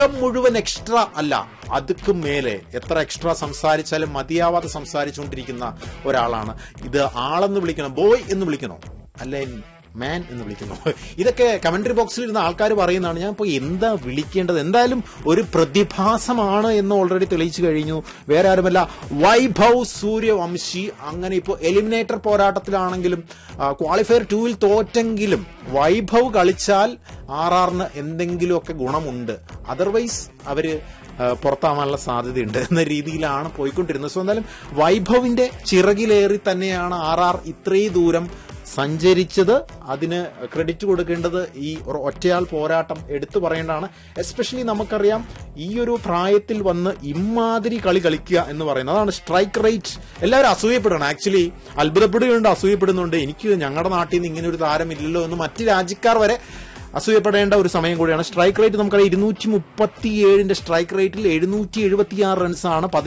മുഴുവൻ എക്സ്ട്രാ അല്ല അതുക്കും മേലെ എത്ര എക്സ്ട്രാ സംസാരിച്ചാലും മതിയാവാതെ സംസാരിച്ചുകൊണ്ടിരിക്കുന്ന ഒരാളാണ് ഇത് ആളെന്ന് വിളിക്കണം ബോയ് എന്ന് വിളിക്കണോ അല്ലെ മാൻ എന്ന് വിളിക്കുന്നു ഇതൊക്കെ കമന്ററി ബോക്സിൽ ഇരുന്ന ആൾക്കാർ പറയുന്നതാണ് ഞാൻ ഇപ്പോൾ എന്താ വിളിക്കേണ്ടത് എന്തായാലും ഒരു പ്രതിഭാസമാണ് എന്ന് ഓൾറെഡി തെളിയിച്ചു കഴിഞ്ഞു വേറെ ആരുമല്ല വൈഭവ് സൂര്യവംശി അങ്ങനെ ഇപ്പോൾ എലിമിനേറ്റർ പോരാട്ടത്തിലാണെങ്കിലും ക്വാളിഫയർ ടൂവിൽ തോറ്റെങ്കിലും വൈഭവ് കളിച്ചാൽ ആർ ആറിന് എന്തെങ്കിലുമൊക്കെ ഗുണമുണ്ട് അതർവൈസ് അവര് ആ, പുറത്താവാനുള്ള സാധ്യതയുണ്ട് എന്ന രീതിയിലാണ് പോയിക്കൊണ്ടിരുന്നത് സോ എന്തായാലും വൈഭവിന്റെ ചിറകിലേറി തന്നെയാണ് ആർ ആർ ഇത്രയും ദൂരം സഞ്ചരിച്ചത് അതിന് ക്രെഡിറ്റ് കൊടുക്കേണ്ടത് ഈ ഒരു ഒറ്റയാൾ പോരാട്ടം എടുത്തു പറയേണ്ടതാണ് എസ്പെഷ്യലി നമുക്കറിയാം ഈ ഒരു പ്രായത്തിൽ വന്ന് ഇമാതിരി കളി കളിക്കുക എന്ന് പറയുന്നത് അതാണ് സ്ട്രൈക്ക് റേറ്റ് എല്ലാവരും അസൂയപ്പെടണം ആക്ച്വലി അത്ഭുതപ്പെടുകയുണ്ട് അസൂയപ്പെടുന്നുണ്ട് എനിക്ക് ഞങ്ങളുടെ നാട്ടിൽ നിന്ന് ഇങ്ങനെ ഒരു താരമില്ലല്ലോ എന്ന് മറ്റ് രാജ്യക്കാർ വരെ അസൂയപ്പെടേണ്ട ഒരു സമയം കൂടിയാണ് സ്ട്രൈക്ക് റേറ്റ് നമുക്കറിയാം ഇരുന്നൂറ്റി മുപ്പത്തി ഏഴിന്റെ സ്ട്രൈക്ക് റേറ്റിൽ എഴുന്നൂറ്റി എഴുപത്തി ആറ് റൺസാണ്